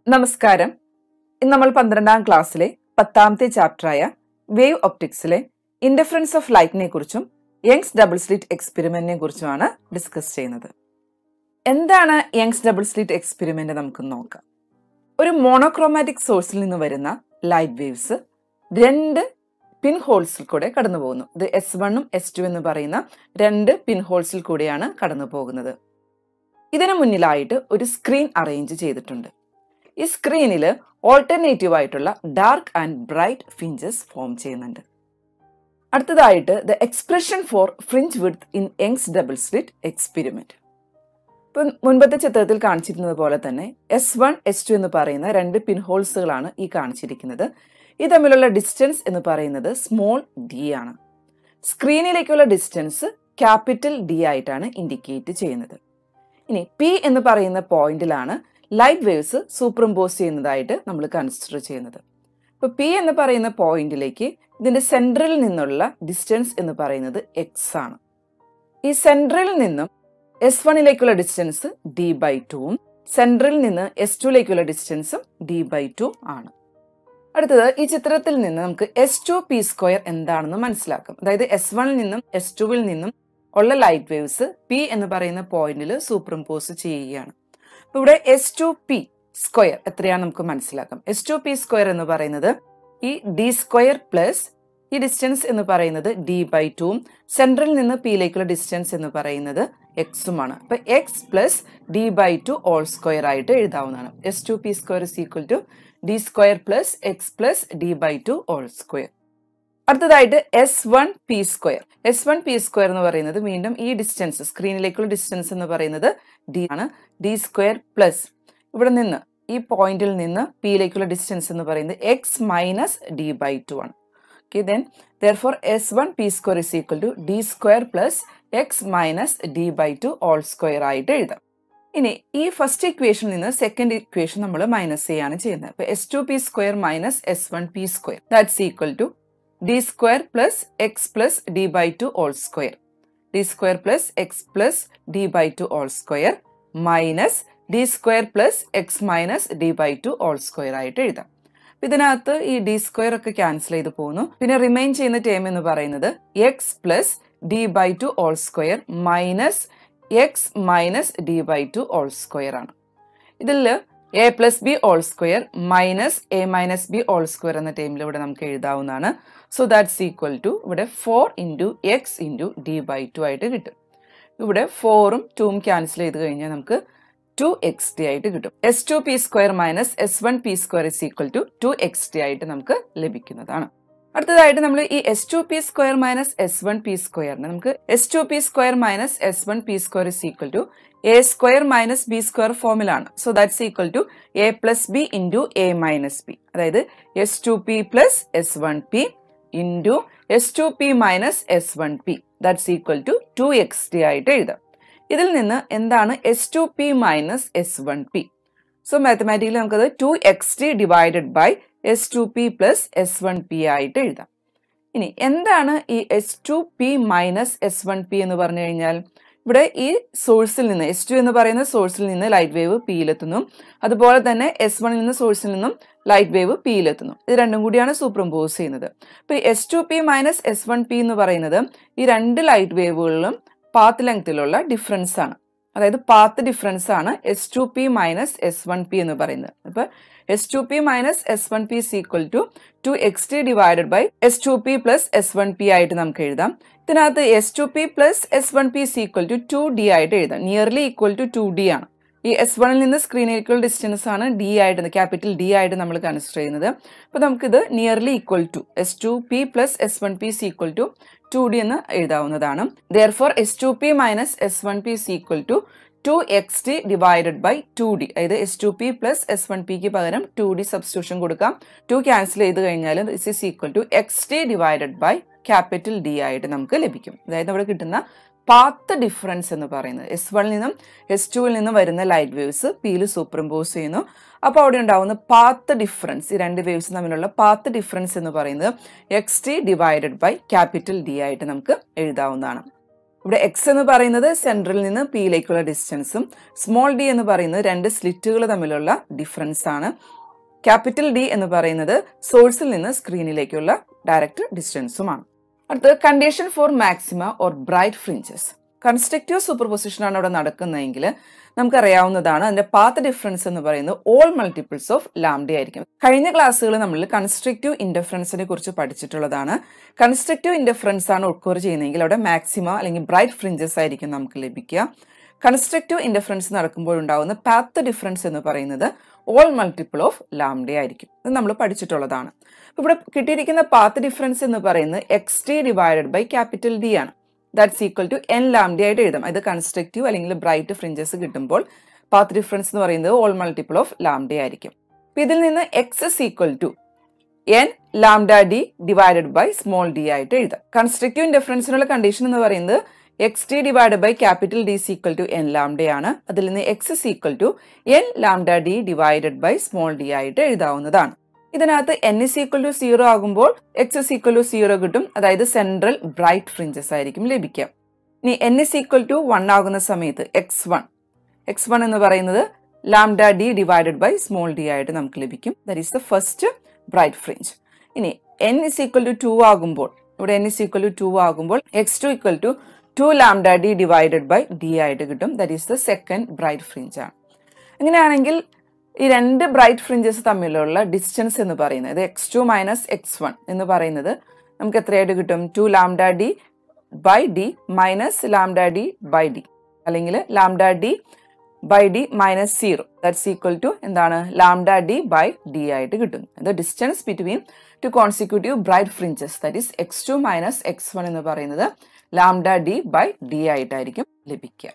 നമസ്കാരം ഇന്ന് നമ്മൾ പന്ത്രണ്ടാം ക്ലാസ്സിലെ പത്താമത്തെ ചാപ്റ്ററായ വേവ് ഒപ്റ്റിക്സിലെ ഇന്റർഫറൻസ് ഓഫ് ലൈറ്റിനെ കുറിച്ചും യങ്സ് ഡബിൾ സ്ലിറ്റ് എക്സ്പെരിമെന്റിനെ കുറിച്ചുമാണ് ഡിസ്കസ് ചെയ്യുന്നത് എന്താണ് യങ്സ് ഡബിൾ സ്ലിറ്റ് എക്സ്പെരിമെന്റ് നമുക്ക് നോക്കാം ഒരു മോണോക്രോമാറ്റിക് സോഴ്സിൽ നിന്ന് വരുന്ന ലൈറ്റ് വേവ്സ് രണ്ട് പിൻ ഹോൾസിൽ കൂടെ കടന്നു പോകുന്നു ഇത് എസ് വണ്ണും എസ് ടു എന്ന് പറയുന്ന രണ്ട് പിൻ ഹോൾസിൽ കൂടെയാണ് കടന്നു പോകുന്നത് ഇതിനു മുന്നിലായിട്ട് ഒരു സ്ക്രീൻ അറേഞ്ച് ചെയ്തിട്ടുണ്ട് ഈ സ്ക്രീനിൽ ഓൾട്ടർനേറ്റീവ് ആയിട്ടുള്ള dark and bright fringes form ചെയ്യുന്നുണ്ട് അടുത്തതായിട്ട് the expression for fringe width in Young's double slit experiment ഇപ്പം മുൻപത്തെ ചിത്രത്തിൽ കാണിച്ചിരുന്നത് പോലെ തന്നെ എസ് വൺ എസ് ടു എന്ന് പറയുന്ന രണ്ട് പിൻഹോൾസുകളാണ് ഈ കാണിച്ചിരിക്കുന്നത് ഇത് തമ്മിലുള്ള ഡിസ്റ്റൻസ് എന്ന് പറയുന്നത് സ്മോൾ ഡി ആണ് സ്ക്രീനിലേക്കുള്ള ഡിസ്റ്റൻസ് ക്യാപിറ്റൽ ഡി ആയിട്ടാണ് ഇൻഡിക്കേറ്റ് ചെയ്യുന്നത് ഇനി പി എന്ന് പറയുന്ന പോയിന്റിലാണ് ലൈറ്റ് വേവ്സ് സൂപ്പർഇമ്പോസ് ചെയ്യുന്നതായിട്ട് നമ്മൾ കൺസിഡർ ചെയ്യുന്നത് ഇപ്പോൾ പി എന്ന് പറയുന്ന പോയിന്റിലേക്ക് ഇതിന്റെ സെൻട്രൽ നിന്നുള്ള ഡിസ്റ്റൻസ് എന്ന് പറയുന്നത് എക്സ് ആണ് ഈ സെൻട്രൽ നിന്നും എസ് വണ്ണിലേക്കുള്ള ഡിസ്റ്റൻസ് ഡി ബൈ ടുവും സെൻട്രൽ നിന്ന് എസ് ടുയിലേക്കുള്ള ഡിസ്റ്റൻസും ഡി ബൈ ടു ആണ് അടുത്തത് ഈ ചിത്രത്തിൽ നിന്ന് നമുക്ക് എസ് ടു പി സ്ക്വയർ എന്താണെന്ന് മനസ്സിലാക്കാം അതായത് എസ് വണ്ണിൽ നിന്നും എസ് ടുവിൽ നിന്നും ഉള്ള ലൈറ്റ് വേവ്സ് പി എന്ന് പറയുന്ന പോയിന്റിൽ സൂപ്പർഇമ്പോസ് ചെയ്യുകയാണ് അപ്പോൾ ഇവിടെ എസ് ടു പി സ്ക്വയർ എത്രയാണ് നമുക്ക് മനസ്സിലാക്കാം എസ് ടു പി സ്ക്വയർ എന്ന് പറയുന്നത് ഈ ഡി സ്ക്വയർ പ്ലസ് ഈ ഡിസ്റ്റൻസ് എന്ന് പറയുന്നത് ഡി ബൈ ടുവും സെൻട്രൽ നിന്ന് പിയിലേക്കുള്ള ഡിസ്റ്റൻസ് എന്ന് പറയുന്നത് എക്സുമാണ് അപ്പൊ X plus D by two whole square ആയിട്ട് എഴുതാവുന്നതാണ് S two P square is equal to D square plus X plus D by two whole square അടുത്തതായിട്ട് S one P square S one P square എന്ന് പറയുന്നത് വീണ്ടും ഈ distance സ്ക്രീനിലേക്കുള്ള distance എന്ന് പറയുന്നത് D ആണ് ഡി സ്ക്വയർ പ്ലസ് ഇവിടെ നിന്ന് ഈ പോയിന്റിൽ നിന്ന് പിയിലേക്കുള്ള ഡിസ്റ്റൻസ് എന്ന് പറയുന്നത് X minus D by two ആണ് okay then therefore S one P square is equal to D square plus X minus D by two whole square ആയിട്ട് എഴുതാം ഇനി ഈ ഫസ്റ്റ് ഇക്വേഷനിൽ നിന്ന് സെക്കൻഡ് ഇക്വേഷൻ നമ്മൾ മൈനസ് ചെയ്യാണ് ചെയ്യുന്നത് അപ്പൊ S two P square minus S one P square that's equal to D square plus X plus D by two whole square D square plus X plus D by two whole square minus D square plus X minus D by two whole square ആയിട്ട് എഴുതാം ഇതിനകത്ത് ഈ D square ഒക്കെ cancel ചെയ്ത് പോകുന്നു പിന്നെ remain ചെയ്യുന്ന term എന്ന് പറയുന്നത് X plus D by two whole square minus X minus D by two whole square ആണ് ഇതിൽ A plus B whole square minus A minus B whole square എന്ന ടൈമിൽ ഇവിടെ നമുക്ക് എഴുതാവുന്നതാണ് സോ ദാറ്റ്സ് ഈക്വൽ ടു ഇവിടെ four into X into D by two ആയിട്ട് കിട്ടും ഇവിടെ ഫോറും ടൂവും ക്യാൻസൽ ചെയ്ത് കഴിഞ്ഞാൽ നമുക്ക് ടു എക്സ് ടി ആയിട്ട് കിട്ടും S two P square minus S one P square is equal to two X T ആയിട്ട് നമുക്ക് ലഭിക്കുന്നതാണ് അടുത്തതായിട്ട് നമ്മൾ ഈ S two P square minus S one P സ്ക്വയറിന് നമുക്ക് S two P square minus S one P square is equal to A square minus B square ഫോമിലാണ് so that's equal to A plus B into A minus B അതായത് S two P plus S one P into S two P minus S one P that's equal to two X T ആയിട്ട് എഴുതാം ഇതിൽ നിന്ന് എന്താണ് S two P minus S one P so mathematically നമുക്കത് two X T divided by S two P plus S one P ആയിട്ട് എഴുതാം ഇനി എന്താണ് ഈ S two P minus S one P എന്ന് പറഞ്ഞു കഴിഞ്ഞാൽ ഇവിടെ ഈ സോഴ്സിൽ നിന്ന് എസ് ടു എന്ന് പറയുന്ന സോഴ്സിൽ നിന്ന് ലൈറ്റ് വേവ് പിയിലെത്തുന്നു അതുപോലെ തന്നെ എസ് വണ്ണിൽ നിന്ന് സോഴ്സിൽ നിന്നും ലൈറ്റ് വേവ് പിയിലെത്തുന്നു ഇത് രണ്ടും കൂടിയാണ് സൂപ്പർ ഇമ്പോസ് ചെയ്യുന്നത് ഇപ്പൊ S two P minus S one P എന്ന് പറയുന്നത് ഈ രണ്ട് ലൈറ്റ് വേവുകളിലും പാത്ത് ലെങ്തിലുള്ള ഡിഫറൻസ് ആണ് അതായത് പാത്ത് ഡിഫറൻസ് ആണ് S two P minus S one P എന്ന് പറയുന്നത് അപ്പൊ S two P minus S one P is equal to two X T divided by S two P plus S one P ആയിട്ട് നമുക്ക് എഴുതാം ഇതിനകത്ത് S two P plus S one P is equal to two D ആയിട്ട് എഴുതാം nearly equal to two D ആണ് ഈ S വണ്ണിൽ നിന്ന് സ്ക്രീനിലേക്കുള്ള ഡിസ്റ്റൻസ് ആണ് ഡി ആയിട്ട് ക്യാപിറ്റൽ ഡി ആയിട്ട് നമ്മൾ കൺസിഡർ ചെയ്യുന്നത് അപ്പോൾ നമുക്കിത് nearly equal to S two P plus S one P is equal to two D എന്ന് എഴുതാവുന്നതാണ് therefore S two P minus S one P is equal to two X T divided by two D അതായത് S two P plus S one പിക്ക് പകരം two D substitution കൊടുക്കാം two cancel ചെയ്ത് കഴിഞ്ഞാൽ this is equal to X T divided by capital D ആയിട്ട് നമുക്ക് ലഭിക്കും അതായത് അവിടെ കിട്ടുന്ന പാത്ത് ഡിഫറൻസ് എന്ന് പറയുന്നത് എസ് വണ്ണിൽ നിന്നും എസ് ടുവിൽ നിന്നും വരുന്ന ലൈറ്റ് വേവ്സ് പിയിൽ സൂപ്പർ ഇമ്പോസ് ചെയ്യുന്നു അപ്പോൾ അവിടെ ഉണ്ടാവുന്ന പാത്ത് ഡിഫറൻസ് ഈ രണ്ട് വേവ്സ് തമ്മിലുള്ള പാത്ത് ഡിഫറൻസ് എന്ന് പറയുന്നത് X T divided by capital D ആയിട്ട് നമുക്ക് എഴുതാവുന്നതാണ് ഇവിടെ എക്സ് എന്ന് പറയുന്നത് സെൻട്രൽ നിന്ന് പിയിലേക്കുള്ള ഡിസ്റ്റൻസും സ്മോൾ ഡി എന്ന് പറയുന്നത് രണ്ട് സ്ലിറ്റുകൾ തമ്മിലുള്ള ഡിഫറൻസ് ആണ് ക്യാപിറ്റൽ ഡി എന്ന് പറയുന്നത് സോഴ്സിൽ നിന്ന് സ്ക്രീനിലേക്കുള്ള ഡയറക്റ്റ് ഡിസ്റ്റൻസുമാണ് അടുത്തത് condition for maxima or bright fringes constructive superposition ആണ് ഇവിടെ നടക്കുന്നതെങ്കിൽ നമുക്കറിയാവുന്നതാണ് അതിന്റെ പാത്ത് ഡിഫറൻസ് എന്ന് പറയുന്നത് ഓൾ മൾട്ടിപ്പിൾസ് ഓഫ് ലാംഡ ആയിരിക്കും കഴിഞ്ഞ ക്ലാസ്സുകൾ നമ്മൾ കൺസ്ട്രക്റ്റീവ് ഇൻഡഫറൻസിനെ കുറിച്ച് പഠിച്ചിട്ടുള്ളതാണ് കൺസ്ട്രക്റ്റീവ് ഇൻഡഫറൻസ് ആണ് ഒക്കോർ ചെയ്യുന്നതെങ്കിൽ അവിടെ മാക്സിമ അല്ലെങ്കിൽ ബ്രൈറ്റ് ഫ്രിഞ്ചസ് ആയിരിക്കും നമുക്ക് ലഭിക്കുക കൺസ്ട്രക്റ്റീവ് ഇൻഡഫറൻസ് നടക്കുമ്പോഴുണ്ടാകുന്ന പാത്ത് ഡിഫറൻസ് എന്ന് പറയുന്നത് ഓൾ മൾട്ടിപ്പിൾ ഓഫ് ലാംഡ ആയിരിക്കും ഇത് നമ്മൾ പഠിച്ചിട്ടുള്ളതാണ് ഇവിടെ കിട്ടിയിരിക്കുന്ന പാത്ത് ഡിഫറൻസ് എന്ന് പറയുന്നത് X T divided by capital D ആണ് that's equal to N lambda ആയിട്ട് എഴുതാം ഇത് കൺസ്ട്രക്റ്റീവ് അല്ലെങ്കിൽ ബ്രൈറ്റ് ഫ്രിഞ്ചസ് കിട്ടുമ്പോൾ പാത്ത് ഡിഫറൻസ് എന്ന് പറയുന്നത് ഓൾ മൾട്ടിപ്പിൾ ഓഫ് ലാംഡ ആയിരിക്കും അപ്പൊ ഇതിൽ നിന്ന് X is equal to N lambda D divided by small D ആയിട്ട് എഴുതാം കൺസ്ട്രക്റ്റീവ് ഇൻഡിഫറൻസിനുള്ള കണ്ടീഷൻ എന്ന് പറയുന്നത് X T divide by capital D is equal to N lambda ആണ് അതിൽ നിന്ന് X is equal to N lambda D divided by small D ആയിട്ട് എഴുതാവുന്നതാണ് ഇതിനകത്ത് N is equal to zero ആകുമ്പോൾ X is equal to zero കിട്ടും അതായത് സെൻട്രൽ ബ്രൈറ്റ് ഫ്രിഞ്ചസ് ആയിരിക്കും ലഭിക്കുക ഇനി N is equal to one ആകുന്ന സമയത്ത് എക്സ് വൺ എക്സ് വൺ എന്ന് പറയുന്നത് lambda D divided by small D ആയിട്ട് നമുക്ക് ലഭിക്കും that is the first bright fringe ഇനി N is equal to two ആകുമ്പോൾ ഇവിടെ N is equal to two ആകുമ്പോൾ X two equal to two lambda D divided by D ആയിട്ട് കിട്ടും that is the second bright fringe ആണ് അങ്ങനെയാണെങ്കിൽ ഈ രണ്ട് ബ്രൈറ്റ് ഫ്രിഞ്ചസ് തമ്മിലുള്ള ഡിസ്റ്റൻസ് എന്ന് പറയുന്നത് ഇത് X two minus X one എന്ന് പറയുന്നത് നമുക്ക് എത്രയായിട്ട് കിട്ടും two lambda D by D minus lambda D by D അല്ലെങ്കിൽ lambda D by D minus zero that's equal to എന്താണ് ലാംഡ ഡി ബൈ ഡി ആയിട്ട് കിട്ടും the distance between two consecutive bright fringes that is X two minus X one എന്ന് പറയുന്നത് lambda D by D ആയിട്ടായിരിക്കും ലഭിക്കുക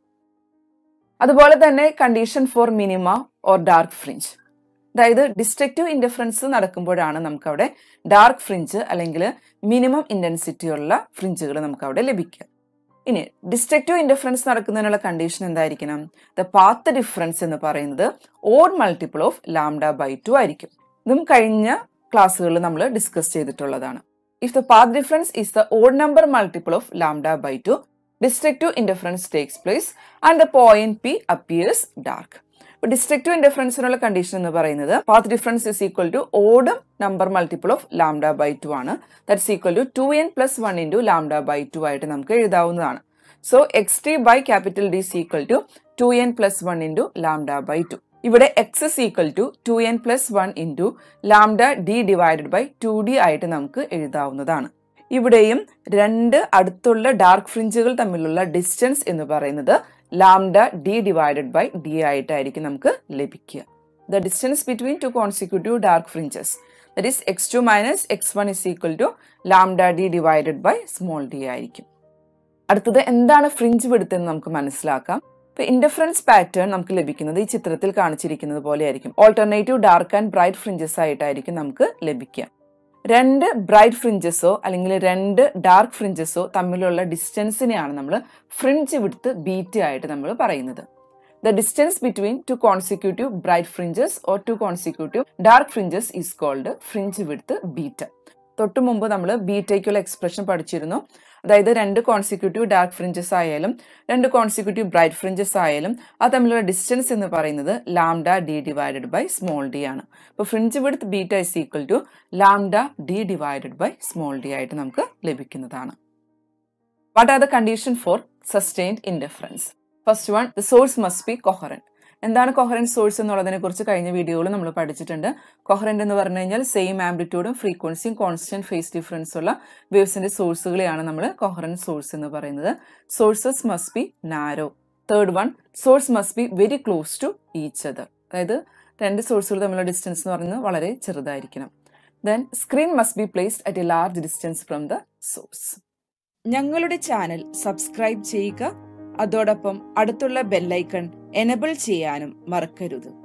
അതുപോലെ തന്നെ condition for minima or dark fringe അതായത് ഡിസ്ട്രക്റ്റീവ് ഇൻഡിഫറൻസ് നടക്കുമ്പോഴാണ് നമുക്ക് അവിടെ ഡാർക്ക് ഫ്രിഞ്ച് അല്ലെങ്കിൽ മിനിമം ഇന്റൻസിറ്റി ഉള്ള ഫ്രിഞ്ചുകൾ നമുക്ക് അവിടെ ലഭിക്കുക ഇനി ഡിസ്ട്രക്റ്റീവ് ഇൻഡിഫറൻസ് നടക്കുന്നതിനുള്ള കണ്ടീഷൻ എന്തായിരിക്കണം ദ പാത്ത് ഡിഫറൻസ് എന്ന് പറയുന്നത് odd multiple of lambda by two ആയിരിക്കും ഇതും കഴിഞ്ഞ ക്ലാസ്സുകളിൽ നമ്മൾ ഡിസ്കസ് ചെയ്തിട്ടുള്ളതാണ് if the path difference is the odd number multiple of lambda by two destructive interference takes place and the point P appears dark destructive ഇൻഡിഫറൻസിനുള്ള condition എന്ന് പറയുന്നത് path difference is equal to odd number multiple of lambda by two ആണ് that's equal to two N plus one into lambda by two ആയിട്ട് നമുക്ക് എഴുതാവുന്നതാണ് so X T by capital D is equal to two N plus one into lambda by two ഇവിടെ X is equal to two N plus one into lambda D divided by two D ആയിട്ട് നമുക്ക് എഴുതാവുന്നതാണ് ഇവിടെയും രണ്ട് അടുത്തുള്ള dark ഫ്രിഞ്ചുകൾ തമ്മിലുള്ള distance എന്ന് പറയുന്നത് lambda D divided by D ആയിട്ടായിരിക്കും നമുക്ക് ലഭിക്കുക the distance between two consecutive dark fringes that is X two minus X one is equal to lambda D divided by small D ആയിരിക്കും അടുത്തത് എന്താണ് ഫ്രിഞ്ച് വിടുത്ത് എന്ന് നമുക്ക് മനസ്സിലാക്കാം ഇപ്പൊ ഇന്റർഫറൻസ് പാറ്റേൺ നമുക്ക് ലഭിക്കുന്നത് ഈ ചിത്രത്തിൽ കാണിച്ചിരിക്കുന്നത് പോലെ ആയിരിക്കും alternative dark and bright fringes ആയിട്ടായിരിക്കും നമുക്ക് ലഭിക്കുക രണ്ട് ബ്രൈറ്റ് ഫ്രിഞ്ചസോ അല്ലെങ്കിൽ രണ്ട് ഡാർക്ക് ഫ്രിഞ്ചസോ തമ്മിലുള്ള ഡിസ്റ്റൻസിനെയാണ് നമ്മൾ ഫ്രിഞ്ച് വിടുത്ത് ബീറ്റ് ആയിട്ട് നമ്മൾ പറയുന്നത് the distance between two consecutive bright fringes or two consecutive dark fringes is called fringe width beta തൊട്ടു മുമ്പ് നമ്മൾ ബീറ്റയ്ക്കുള്ള എക്സ്പ്രഷൻ പഠിച്ചിരുന്നു അതായത് രണ്ട് കോൺസിക്യൂട്ടീവ് ഡാർക്ക് ഫ്രിഞ്ചസ് ആയാലും രണ്ട് കോൺസിക്യൂട്ടീവ് ബ്രൈറ്റ് ഫ്രിഞ്ചസ് ആയാലും അത് തമ്മിലുള്ള ഡിസ്റ്റൻസ് എന്ന് പറയുന്നത് lambda D divided by small D ആണ് അപ്പോൾ fringe width beta is equal to lambda D divided by small D ആയിട്ട് നമുക്ക് ലഭിക്കുന്നതാണ് what are the condition for sustained interference first one the source must be coherent എന്താണ് coherent source എന്നുള്ളതിനെ കുറിച്ച് കഴിഞ്ഞ വീഡിയോയിൽ നമ്മൾ പഠിച്ചിട്ടുണ്ട് കൊഹറൻറ്റ് എന്ന് പറഞ്ഞു കഴിഞ്ഞാൽ സെയിം ആംപ്ലിറ്റ്യൂഡും ഫ്രീക്വൻസിയും കോൺസ്റ്റന്റ് ഫേസ് ഡിഫറൻസ് ഉള്ള വേവ്സിന്റെ സോഴ്സുകളെയാണ് നമ്മൾ കൊഹറൻറ്റ് സോഴ്സ് എന്ന് പറയുന്നത് sources must be narrow third one source must be very close to each other അതായത് രണ്ട് സോഴ്സുകൾ തമ്മിലുള്ള ഡിസ്റ്റൻസ് എന്ന് പറയുന്നത് വളരെ ചെറുതായിരിക്കണം then screen must be placed at a large distance from the source ഞങ്ങളുടെ ചാനൽ സബ്സ്ക്രൈബ് ചെയ്യുക അതോടൊപ്പം അടുത്തുള്ള ബെല്ലൈക്കൺ എനബിൾ ചെയ്യാനും മറക്കരുത്